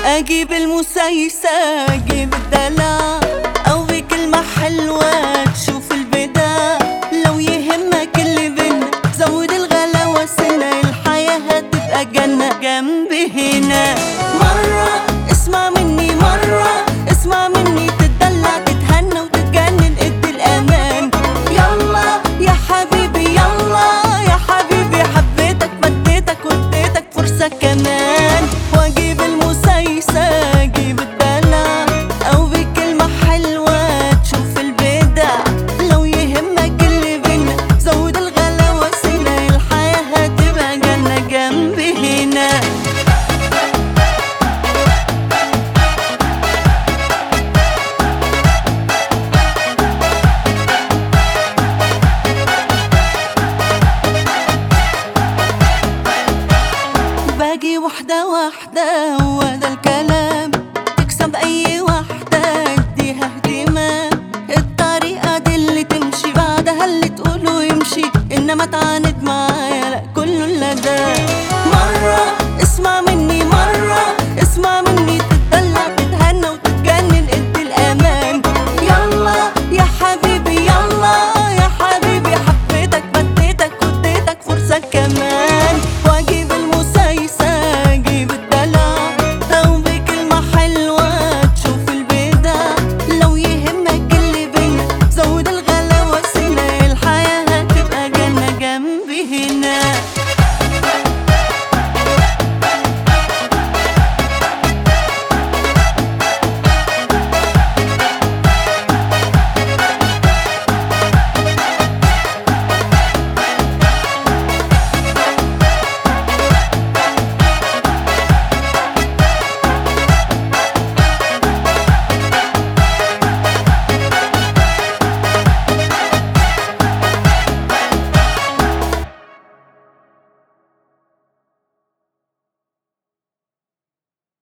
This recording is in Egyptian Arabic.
اجيب المسايسة اجيب الدلع او بكلمة حلوة تشوف البداع لو يهمك اللي بينا زود الغلاوة سنة الحياة هتبقى جنة جنبي هنا مرة اسمع مني مرة اسمع مني تتدلع تتهنى وتتجنن ادي الامان يلا يا حبيبي يلا يا حبيبي حبيتك بديتك واديتك فرصة كمان واجيب المسايسة اجيب الدلع او بكلمة حلوة تشوف البدع لو يهمك اللي بينا زود الغلاوة سنة الحياة هتبقى جنة جنبي هنا باجي واحدة واحدة